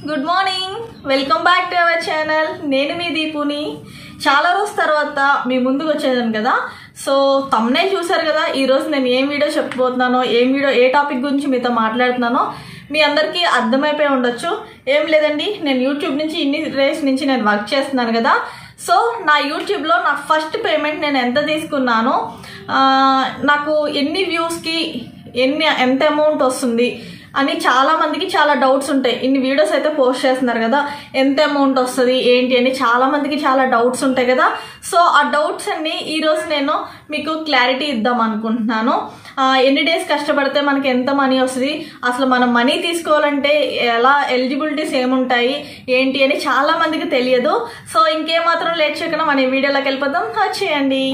good morning welcome back to our channel నేను మీ దీపుని చాలా రోజు తర్వాత మీ ముందుకు వచ్చేదాను కదా సో తమ్నే చూసారు కదా ఈరోజు నేను ఏం వీడియో చెప్పబోతున్నానో ఏం వీడియో ఏ టాపిక్ గురించి మీతో మాట్లాడుతున్నానో మీ అందరికీ అర్థమైపోయి ఉండొచ్చు ఏం లేదండి నేను యూట్యూబ్ నుంచి ఇన్ని డేస్ నుంచి నేను వర్క్ చేస్తున్నాను కదా సో నా యూట్యూబ్లో నా ఫస్ట్ పేమెంట్ నేను ఎంత తీసుకున్నానో ఆ, నాకు ఎన్ని వ్యూస్కి ఎన్ని ఎంత అమౌంట్ వస్తుంది అని చాలా మందికి చాలా డౌట్స్ ఉంటాయి ఇన్ని వీడియోస్ అయితే పోస్ట్ చేస్తున్నారు కదా ఎంత అమౌంట్ వస్తుంది ఏంటి అని చాలా మందికి చాలా డౌట్స్ ఉంటాయి కదా సో ఆ డౌట్స్ అన్ని ఈరోజు నేను మీకు క్లారిటీ ఇద్దాం అనుకుంటున్నాను ఆ, ఎన్ని డేస్ కష్టపడితే మనకి ఎంత మనీ వస్తుంది అసలు మనం మనీ తీసుకోవాలంటే ఎలా ఎలిజిబిలిటీస్ ఏముంటాయి ఏంటి అని చాలా మందికి తెలియదు సో ఇంకేమాత్రం లేట్ చేయకుండా మన ఈ వీడియోలోకి వెళ్ళిపోదాం వచ్చేయండి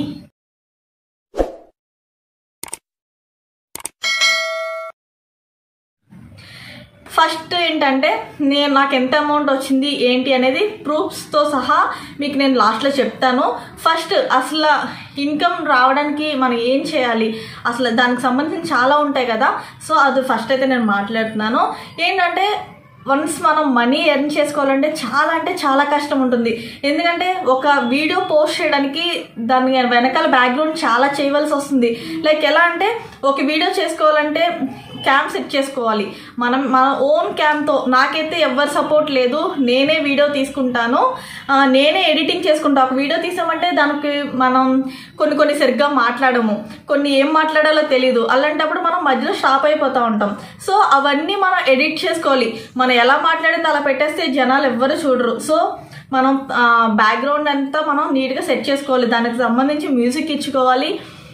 ఫస్ట్ ఏంటంటే నేను నాకు ఎంత అమౌంట్ వచ్చింది ఏంటి అనేది ప్రూఫ్స్తో సహా మీకు నేను లాస్ట్లో చెప్తాను ఫస్ట్ అసలు ఇన్కమ్ రావడానికి మనం ఏం చేయాలి అసలు దానికి సంబంధించి చాలా ఉంటాయి కదా సో అది ఫస్ట్ అయితే నేను మాట్లాడుతున్నాను ఏంటంటే వన్స్ మనం మనీ ఎర్న్ చేసుకోవాలంటే చాలా అంటే చాలా కష్టం ఉంటుంది ఎందుకంటే ఒక వీడియో పోస్ట్ చేయడానికి దాని వెనకాల బ్యాక్గ్రౌండ్ చాలా చేయవలసి వస్తుంది లైక్ ఎలా అంటే ఒక వీడియో చేసుకోవాలంటే క్యామ్ సెట్ చేసుకోవాలి మనం మన ఓన్ క్యామ్తో నాకైతే ఎవరి సపోర్ట్ లేదు నేనే వీడియో తీసుకుంటాను ఆ, నేనే ఎడిటింగ్ చేసుకుంటా ఒక వీడియో తీసామంటే దానికి మనం కొన్ని కొన్ని సరిగ్గా మాట్లాడము కొన్ని ఏం మాట్లాడాలో తెలియదు అలాంటప్పుడు మనం మధ్యలో స్టాప్ అయిపోతూ ఉంటాం సో అవన్నీ మనం ఎడిట్ చేసుకోవాలి మనం ఎలా మాట్లాడిందో అలా పెట్టేస్తే జనాలు ఎవ్వరు చూడరు సో మనం బ్యాక్గ్రౌండ్ అంతా మనం నీట్గా సెట్ చేసుకోవాలి దానికి సంబంధించి మ్యూజిక్ ఇచ్చుకోవాలి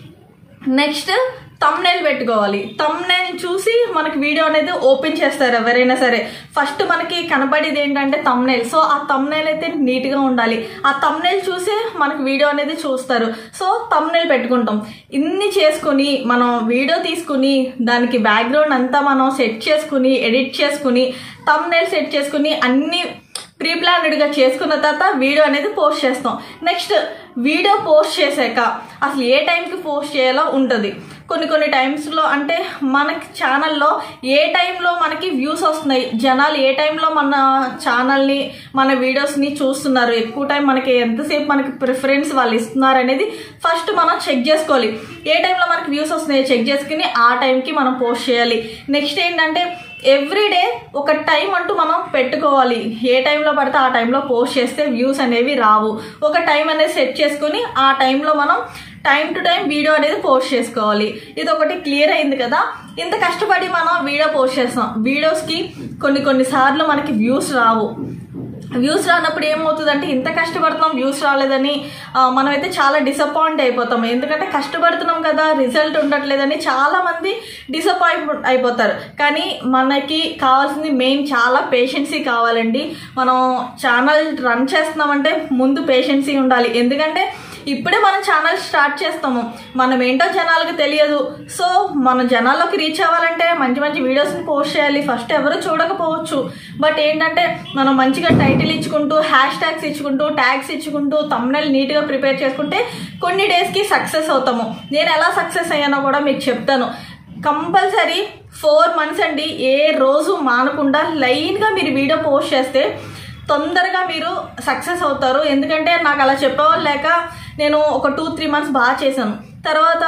నెక్స్ట్ తమ్నైల్ పెట్టుకోవాలి తమ్నైల్ చూసి మనకి వీడియో అనేది ఓపెన్ చేస్తారు ఎవరైనా సరే ఫస్ట్ మనకి కనపడేది ఏంటంటే తమ్నైల్ సో ఆ తమ్నైల్ అయితే నీట్గా ఉండాలి ఆ తమ్నైల్ చూసే మనకి వీడియో అనేది చూస్తారు సో తమ్నైల్ పెట్టుకుంటాం ఇన్ని చేసుకుని మనం వీడియో తీసుకుని దానికి బ్యాక్గ్రౌండ్ అంతా మనం సెట్ చేసుకుని ఎడిట్ చేసుకుని తమ్నైల్ సెట్ చేసుకుని అన్ని ప్రీ ప్లానెడ్గా చేసుకున్న తర్వాత వీడియో అనేది పోస్ట్ చేస్తాం నెక్స్ట్ వీడియో పోస్ట్ చేశాక అసలు ఏ టైంకి పోస్ట్ చేయాలో ఉంటుంది కొన్ని కొన్ని టైమ్స్లో అంటే మనకి ఛానల్లో ఏ టైంలో మనకి వ్యూస్ వస్తున్నాయి జనాలు ఏ టైంలో మన ఛానల్ని మన వీడియోస్ని చూస్తున్నారు ఎక్కువ టైం మనకి ఎంతసేపు మనకి ప్రిఫరెన్స్ వాళ్ళు ఇస్తున్నారు అనేది ఫస్ట్ మనం చెక్ చేసుకోవాలి ఏ టైంలో మనకి వ్యూస్ వస్తున్నాయో చెక్ చేసుకుని ఆ టైంకి మనం పోస్ట్ చేయాలి నెక్స్ట్ ఏంటంటే ఎవ్రీడే ఒక టైం అంటూ మనం పెట్టుకోవాలి ఏ టైంలో పడితే ఆ టైంలో పోస్ట్ చేస్తే వ్యూస్ అనేవి రావు ఒక టైం అనేది సెట్ చేసుకుని ఆ టైంలో మనం టైం టు టైం వీడియో అనేది పోస్ట్ చేసుకోవాలి ఇది ఒకటి క్లియర్ అయింది కదా ఇంత కష్టపడి మనం వీడియో పోస్ట్ చేస్తాం వీడియోస్కి కొన్ని కొన్ని సార్లు మనకి వ్యూస్ రావు వ్యూస్ రానప్పుడు ఏమవుతుందంటే ఇంత కష్టపడుతున్నాం వ్యూస్ రాలేదని ఆ, మనమైతే చాలా డిసప్పాయింట్ అయిపోతాం ఎందుకంటే కష్టపడుతున్నాం కదా రిజల్ట్ ఉండట్లేదని చాలా మంది డిసప్పాయింట్ అయిపోతారు కానీ మనకి కావాల్సింది మెయిన్ చాలా పేషెన్సీ కావాలండి మనం ఛానల్ రన్ చేస్తున్నామంటే ముందు పేషెన్సీ ఉండాలి ఎందుకంటే ఇప్పుడే మనం ఛానల్ స్టార్ట్ చేస్తాము మనం ఏంటో జనాలకు తెలియదు సో మన జనాల్లోకి రీచ్ అవ్వాలంటే మంచి మంచి వీడియోస్ని పోస్ట్ చేయాలి ఫస్ట్ ఎవరు చూడకపోవచ్చు బట్ ఏంటంటే మనం మంచిగా టైటిల్ ఇచ్చుకుంటూ హ్యాష్ ట్యాగ్స్ ఇచ్చుకుంటూ ట్యాగ్స్ ఇచ్చుకుంటూ తమ్నెల్ నీట్గా ప్రిపేర్ చేసుకుంటే కొన్ని డేస్కి సక్సెస్ అవుతాము నేను ఎలా సక్సెస్ అయ్యానో కూడా మీకు చెప్తాను కంపల్సరీ ఫోర్ మంత్స్ అండి ఏ రోజు మానకుండా లైన్గా మీరు వీడియో పోస్ట్ చేస్తే తొందరగా మీరు సక్సెస్ అవుతారు ఎందుకంటే నాకు అలా చెప్పేవాళ్ళు లేక నేను ఒక టూ త్రీ మంత్స్ బాగా చేశాను తర్వాత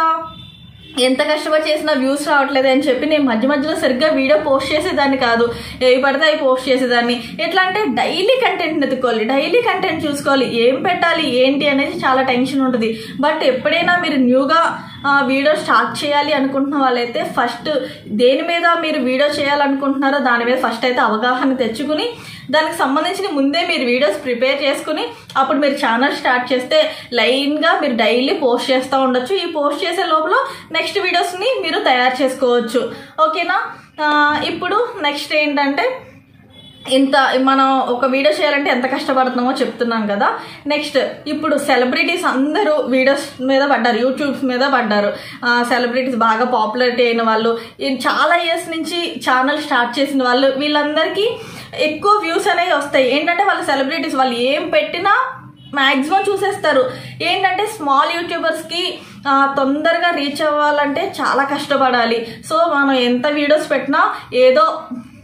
ఎంత కష్టపడి చేసినా వ్యూస్ రావట్లేదు అని చెప్పి నేను మధ్య మధ్యలో సరిగ్గా వీడియో పోస్ట్ చేసేదాన్ని కాదు ఏవి పడితే అవి పోస్ట్ చేసేదాన్ని ఎట్లా అంటే డైలీ కంటెంట్ ఎత్తుకోవాలి డైలీ కంటెంట్ చూసుకోవాలి ఏం పెట్టాలి ఏంటి అనేది చాలా టెన్షన్ ఉంటుంది బట్ ఎప్పుడైనా మీరు న్యూగా వీడియో స్టార్ట్ చేయాలి అనుకుంటున్న వాళ్ళైతే ఫస్ట్ దేని మీద మీరు వీడియో చేయాలనుకుంటున్నారో దాని మీద ఫస్ట్ అయితే అవగాహన తెచ్చుకుని దానికి సంబంధించిన ముందే మీరు వీడియోస్ ప్రిపేర్ చేసుకుని అప్పుడు మీరు ఛానల్ స్టార్ట్ చేస్తే లైన్గా మీరు డైలీ పోస్ట్ చేస్తూ ఉండొచ్చు ఈ పోస్ట్ చేసే లోపల నెక్స్ట్ వీడియోస్ని మీరు తయారు చేసుకోవచ్చు ఓకేనా ఆ, ఇప్పుడు నెక్స్ట్ ఏంటంటే ఇంత మనం ఒక వీడియో చేయాలంటే ఎంత కష్టపడుతున్నామో చెప్తున్నాను కదా నెక్స్ట్ ఇప్పుడు సెలబ్రిటీస్ అందరూ వీడియోస్ మీద పడ్డారు యూట్యూబ్స్ మీద పడ్డారు సెలబ్రిటీస్ బాగా పాపులారిటీ అయిన వాళ్ళు ఈ చాలా ఇయర్స్ నుంచి ఛానల్ స్టార్ట్ చేసిన వాళ్ళు వీళ్ళందరికీ ఎక్కువ వ్యూస్ అనేవి వస్తాయి ఏంటంటే వాళ్ళు సెలబ్రిటీస్ వాళ్ళు ఏం పెట్టినా మ్యాక్సిమం చూసేస్తారు ఏంటంటే స్మాల్ యూట్యూబర్స్కి ఆ, తొందరగా రీచ్ అవ్వాలంటే చాలా కష్టపడాలి సో మనం ఎంత వీడియోస్ పెట్టినా ఏదో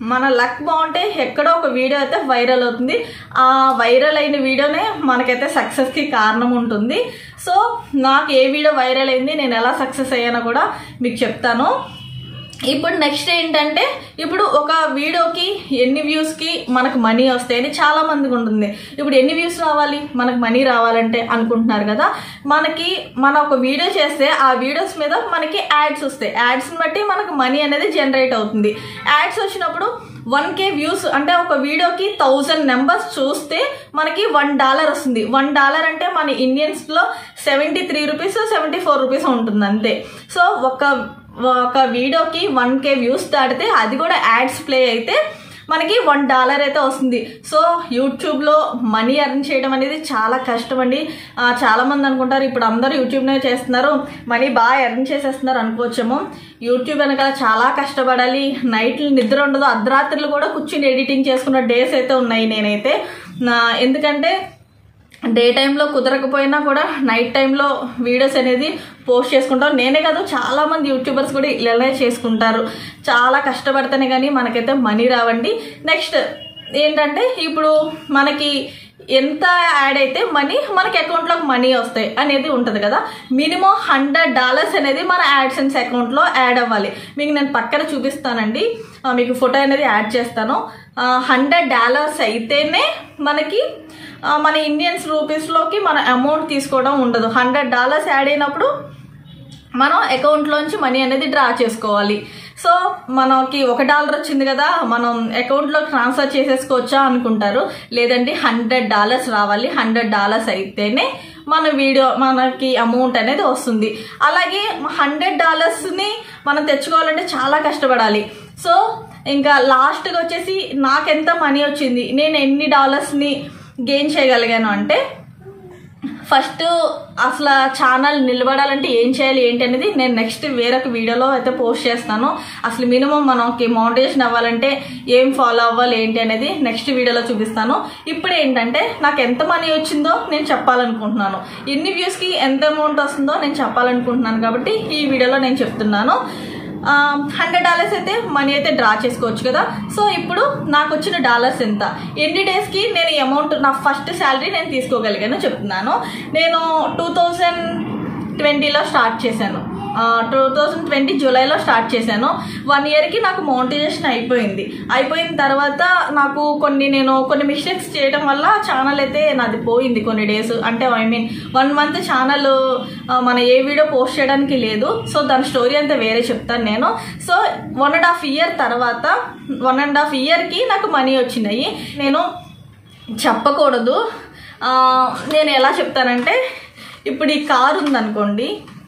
మన లక్ బాగుంటే ఎక్కడో ఒక వీడియో అయితే వైరల్ అవుతుంది ఆ వైరల్ అయిన వీడియోనే మనకైతే సక్సెస్కి కారణం ఉంటుంది సో నాకు ఏ వీడియో వైరల్ అయింది నేను ఎలా సక్సెస్ అయ్యానో కూడా మీకు చెప్తాను ఇప్పుడు నెక్స్ట్ ఏంటంటే ఇప్పుడు ఒక వీడియోకి ఎన్ని వ్యూస్కి మనకు మనీ వస్తాయని చాలా మందికి ఉంటుంది ఇప్పుడు ఎన్ని వ్యూస్ రావాలి మనకు మనీ రావాలంటే అనుకుంటున్నారు కదా మనకి మన ఒక వీడియో చేస్తే ఆ వీడియోస్ మీద మనకి యాడ్స్ వస్తాయి యాడ్స్ని బట్టి మనకు మనీ అనేది జనరేట్ అవుతుంది యాడ్స్ వచ్చినప్పుడు వన్ కే వ్యూస్ అంటే ఒక వీడియోకి థౌజండ్ నెంబర్స్ చూస్తే మనకి వన్ డాలర్ వస్తుంది వన్ డాలర్ అంటే మన ఇండియన్స్లో seventy three rupees seventy four rupees ఉంటుంది అంతే సో ఒక ఒక వీడియోకి వన్ కే వ్యూస్ దాటితే అది కూడా యాడ్స్ ప్లే అయితే మనకి వన్ డాలర్ అయితే వస్తుంది సో యూట్యూబ్లో మనీ ఎర్న్ చేయడం అనేది చాలా కష్టం అండి ఆ, చాలా మంది అనుకుంటారు ఇప్పుడు అందరూ యూట్యూబ్నే చేస్తున్నారు మనీ బాగా ఎర్న్ చేసేస్తున్నారు అనుకోవచ్చేమో యూట్యూబ్ వెనకాల చాలా కష్టపడాలి నైట్లు నిద్ర ఉండదు అర్ధరాత్రులు కూడా కూర్చుని ఎడిటింగ్ చేసుకున్న డేస్ అయితే ఉన్నాయి నేనైతే నా ఎందుకంటే డే టైంలో కుదరకపోయినా కూడా నైట్ టైంలో వీడియోస్ అనేది పోస్ట్ చేసుకుంటాం నేనే కాదు చాలా మంది యూట్యూబర్స్ కూడా ఇలానే చేసుకుంటారు చాలా కష్టపడితేనే కానీ మనకైతే మనీ రావండి నెక్స్ట్ ఏంటంటే ఇప్పుడు మనకి ఎంత యాడ్ అయితే మనీ మనకి అకౌంట్లోకి మనీ వస్తాయి అనేది ఉంటుంది కదా మినిమం హండ్రెడ్ డాలర్స్ అనేది మన యాడ్సెన్స్ అకౌంట్లో యాడ్ అవ్వాలి మీకు నేను పక్కన చూపిస్తానండి ఆ, మీకు ఫోటో అనేది యాడ్ చేస్తాను హండ్రెడ్ డాలర్స్ అయితేనే మనకి ఆ, మన ఇండియన్స్ రూపీస్లోకి మన అమౌంట్ తీసుకోవడం ఉండదు హండ్రెడ్ డాలర్స్ యాడ్ అయినప్పుడు మనం అకౌంట్లోంచి మనీ అనేది డ్రా చేసుకోవాలి సో మనకి ఒక డాలర్ వచ్చింది కదా మనం అకౌంట్లో ట్రాన్స్ఫర్ చేసేసుకోవచ్చా అనుకుంటారు లేదండి హండ్రెడ్ డాలర్స్ రావాలి హండ్రెడ్ డాలర్స్ అయితేనే మన వీడియో మనకి అమౌంట్ అనేది వస్తుంది అలాగే హండ్రెడ్ డాలర్స్ని మనం తెచ్చుకోవాలంటే చాలా కష్టపడాలి సో ఇంకా లాస్ట్గా వచ్చేసి నాకెంత మనీ వచ్చింది నేను ఎన్ని డాలర్స్ని గెయిన్ చేయగలిగాను అంటే ఫస్ట్ అసలు ఛానల్ నిలబడాలంటే ఏం చేయాలి ఏంటి అనేది నేను నెక్స్ట్ వేరొక వీడియోలో అయితే పోస్ట్ చేస్తాను అసలు మినిమం మనకి మౌంటేషన్ అవ్వాలంటే ఏం ఫాలో అవ్వాలి ఏంటి అనేది నెక్స్ట్ వీడియోలో చూపిస్తాను ఇప్పుడు ఏంటంటే నాకు ఎంత మనీ వచ్చిందో నేను చెప్పాలనుకుంటున్నాను ఎన్ని వ్యూస్కి ఎంత అమౌంట్ వస్తుందో నేను చెప్పాలనుకుంటున్నాను కాబట్టి ఈ వీడియోలో నేను చెప్తున్నాను హండ్రెడ్ డాలర్స్ అయితే మనీ అయితే డ్రా చేసుకోవచ్చు కదా సో ఇప్పుడు నాకు వచ్చిన డాలర్స్ ఎంత ఎన్ని డేస్కి నేను ఈ అమౌంట్ నా ఫస్ట్ శాలరీ నేను తీసుకోగలిగాను చెప్తున్నాను నేను టూ థౌజండ్ ట్వంటీలో స్టార్ట్ చేశాను టూ థౌజండ్ ట్వంటీ జూలైలో స్టార్ట్ చేశాను వన్ ఇయర్కి నాకు మౌంటైజేషన్ అయిపోయింది అయిపోయిన తర్వాత నాకు కొన్ని నేను కొన్ని మిస్టేక్స్ చేయడం వల్ల ఛానల్ అయితే నాది పోయింది కొన్ని డేస్ అంటే I mean one month channel మన ఏ వీడియో పోస్ట్ చేయడానికి లేదు సో దాని స్టోరీ అంతా వేరే చెప్తాను నేను so one and half year తర్వాత వన్ అండ్ హాఫ్ ఇయర్కి నాకు మనీ వచ్చినాయి నేను చెప్పకూడదు ఆ, నేను ఎలా చెప్తానంటే ఇప్పుడు ఈ కారు ఉందనుకోండి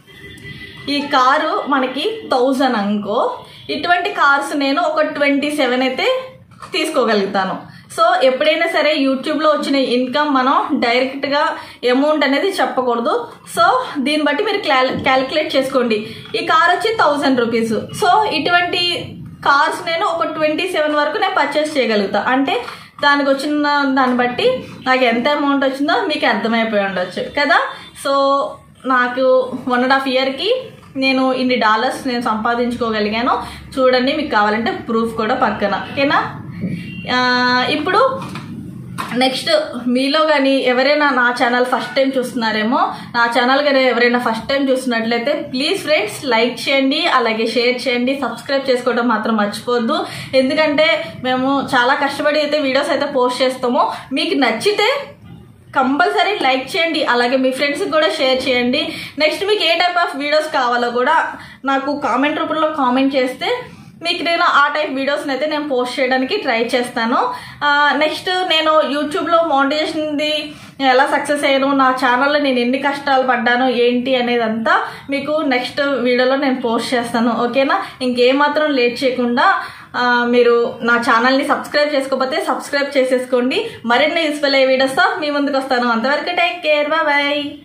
ఈ కారు మనకి థౌజండ్ అనుకో ఇటువంటి కార్స్ నేను ఒక ట్వంటీ సెవెన్ అయితే తీసుకోగలుగుతాను సో ఎప్పుడైనా సరే యూట్యూబ్లో వచ్చిన ఇన్కమ్ మనం డైరెక్ట్గా అమౌంట్ అనేది చెప్పకూడదు సో దీన్ని బట్టి మీరు క్యాల్ క్యాలిక్యులేట్ చేసుకోండి ఈ కార్ వచ్చి థౌజండ్ రూపీస్ సో ఇటువంటి కార్స్ నేను ఒక ట్వంటీ సెవెన్ వరకు నేను పర్చేస్ చేయగలుగుతా అంటే దానికి వచ్చిన దాన్ని బట్టి నాకు ఎంత అమౌంట్ వచ్చిందో మీకు అర్థమైపోయి ఉండొచ్చు కదా సో నాకు వన్ అండ్ హాఫ్ ఇయర్కి నేను ఇన్ని డాలర్స్ నేను సంపాదించుకోగలిగాను చూడండి మీకు కావాలంటే ప్రూఫ్ కూడా పక్కన ఓకేనా ఆ, ఇప్పుడు నెక్స్ట్ మీలో కానీ ఎవరైనా నా ఛానల్ ఫస్ట్ టైం చూస్తున్నారేమో నా ఛానల్ కానీ ఎవరైనా ఫస్ట్ టైం చూస్తున్నట్లయితే ప్లీజ్ ఫ్రెండ్స్ లైక్ చేయండి అలాగే షేర్ చేయండి సబ్స్క్రైబ్ చేసుకోవడం మాత్రం మర్చిపోవద్దు ఎందుకంటే మేము చాలా కష్టపడి అయితే వీడియోస్ అయితే పోస్ట్ చేస్తాము మీకు నచ్చితే కంపల్సరీ లైక్ చేయండి అలాగే మీ ఫ్రెండ్స్కి కూడా షేర్ చేయండి నెక్స్ట్ మీకు ఏ టైప్ ఆఫ్ వీడియోస్ కావాలో కూడా నాకు కామెంట్ రూపంలో కామెంట్ చేస్తే మీకు నేను ఆ టైప్ వీడియోస్ని అయితే నేను పోస్ట్ చేయడానికి ట్రై చేస్తాను నెక్స్ట్ నేను యూట్యూబ్లో మౌంటేషన్ది ఎలా సక్సెస్ అయ్యాను నా ఛానల్లో నేను ఎన్ని కష్టాలు పడ్డాను ఏంటి అనేదంతా మీకు నెక్స్ట్ వీడియోలో నేను పోస్ట్ చేస్తాను ఓకేనా ఇంకేమాత్రం లేట్ చేయకుండా ఆ, మీరు నా ఛానల్ని సబ్స్క్రైబ్ చేసుకోకపోతే సబ్స్క్రైబ్ చేసేసుకోండి మరిన్ని యూస్ఫుల్ అయ్యే వీడియోస్తో మీ ముందుకు వస్తాను అంతవరకు టేక్ కేర్ బాయ్